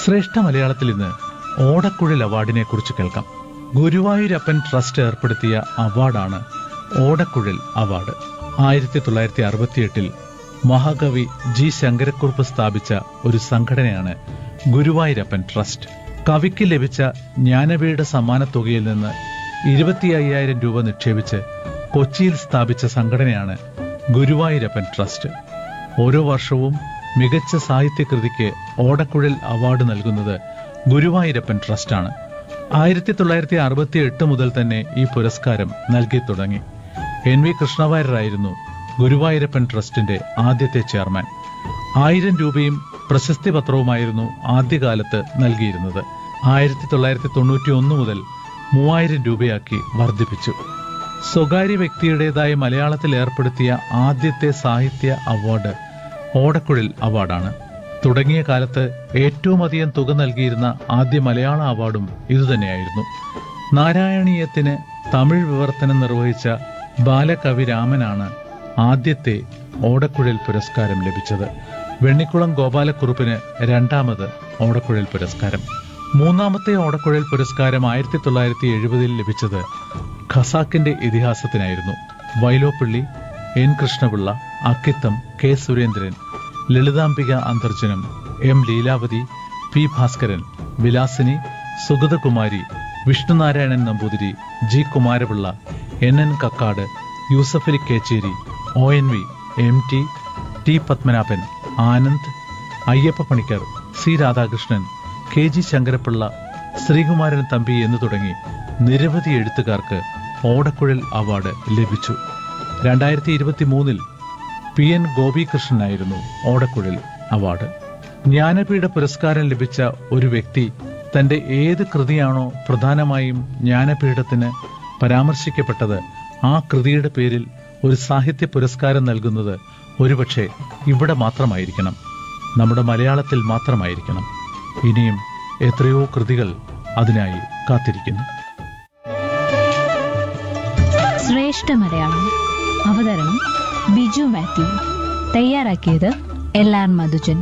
ശ്രേഷ്ഠ മലയാളത്തിൽ ഇന്ന് ഓടക്കുഴൽ അവാർഡിനെ കുറിച്ച് കേൾക്കാം ഗുരുവായൂരപ്പൻ ട്രസ്റ്റ് ഏർപ്പെടുത്തിയ അവാർഡാണ് ഓടക്കുഴൽ അവാർഡ് ആയിരത്തി തൊള്ളായിരത്തി അറുപത്തിയെട്ടിൽ മഹാകവി ജി ശങ്കരക്കുറുപ്പ് സ്ഥാപിച്ച ഒരു സംഘടനയാണ് ഗുരുവായൂരപ്പൻ ട്രസ്റ്റ് കവിക്ക് ലഭിച്ച ജ്ഞാനപീഠ സമ്മാനത്തുകയിൽ നിന്ന് ഇരുപത്തി അയ്യായിരം രൂപ നിക്ഷേപിച്ച് കൊച്ചിയിൽ സ്ഥാപിച്ച സംഘടനയാണ് ഗുരുവായൂരപ്പൻ ട്രസ്റ്റ് ഓരോ വർഷവും മികച്ച സാഹിത്യകൃതിക്ക് ഓടക്കുഴൽ അവാർഡ് നൽകുന്നത് ഗുരുവായൂരപ്പൻ ട്രസ്റ്റാണ് ആയിരത്തി തൊള്ളായിരത്തി അറുപത്തി എട്ട് മുതൽ തന്നെ ഈ പുരസ്കാരം നൽകി തുടങ്ങി എൻ വി കൃഷ്ണവാര്യരായിരുന്നു ഗുരുവായൂരപ്പൻ ട്രസ്റ്റിന്റെ ആദ്യത്തെ ചെയർമാൻ ആയിരം രൂപയും പ്രശസ്തി പത്രവുമായിരുന്നു ആദ്യകാലത്ത് നൽകിയിരുന്നത് ആയിരത്തി തൊള്ളായിരത്തി തൊണ്ണൂറ്റി ഒന്ന് മുതൽ മൂവായിരം രൂപയാക്കി വർദ്ധിപ്പിച്ചു സ്വകാര്യ വ്യക്തിയുടേതായി മലയാളത്തിൽ ഏർപ്പെടുത്തിയ ആദ്യത്തെ സാഹിത്യ അവാർഡ് ഓടക്കുഴൽ അവാർഡാണ് തുടങ്ങിയ കാലത്ത് ഏറ്റവും അധികം തുക നൽകിയിരുന്ന ആദ്യ മലയാള അവാർഡും ഇതുതന്നെയായിരുന്നു നാരായണീയത്തിന് തമിഴ് വിവർത്തനം നിർവഹിച്ച ബാലകവി രാമനാണ് ആദ്യത്തെ ഓടക്കുഴൽ പുരസ്കാരം ലഭിച്ചത് വെണ്ണിക്കുളം ഗോപാലക്കുറുപ്പിന് രണ്ടാമത് ഓടക്കുഴൽ പുരസ്കാരം മൂന്നാമത്തെ ഓടക്കുഴൽ പുരസ്കാരം ആയിരത്തി തൊള്ളായിരത്തി എഴുപതിൽ ലഭിച്ചത് ഖസാക്കിന്റെ ഇതിഹാസത്തിനായിരുന്നു Vyloppilli N Krishnapillai Akkitham K Surendran Lalithambika Antharjanam M Leelavathi P Bhaskaran Vilasini Sugathakumari Vishnunarayanan Namboothiri G Kumarapillai N N Kakkad Yusafali Kecheri O N V M T T Padmanabhan Anand Ayyappa Panicker C Radhakrishnan K G Sankarapillai Sreekumaran Thampi എന്നു തുടങ്ങി നിരവധി എഴുത്തുകാർക്ക് ഓടക്കുഴൽ അവാർഡ് ലഭിച്ചു രണ്ടായിരത്തി ഇരുപത്തി മൂന്നിൽ പി എൻ ഗോപികൃഷ്ണനായിരുന്നു ഓടക്കുഴൽ അവാർഡ് ജ്ഞാനപീഠ പുരസ്കാരം ലഭിച്ച ഒരു വ്യക്തി തന്റെ ഏത് കൃതിയാണോ പ്രധാനമായും ജ്ഞാനപീഠത്തിന് പരാമർശിക്കപ്പെട്ടത് ആ കൃതിയുടെ പേരിൽ ഒരു സാഹിത്യ പുരസ്കാരം നൽകുന്നത് ഒരുപക്ഷെ ഇവിടെ മാത്രമായിരിക്കണം നമ്മുടെ മലയാളത്തിൽ മാത്രമായിരിക്കണം ഇനിയും എത്രയോ കൃതികൾ അതിനായി കാത്തിരിക്കുന്നു ശ്രേഷ്ഠ മലയാളം അവതരണം ബിജു മാത്യു തയ്യാറാക്കിയത് എൽ ആർ മധുജൻ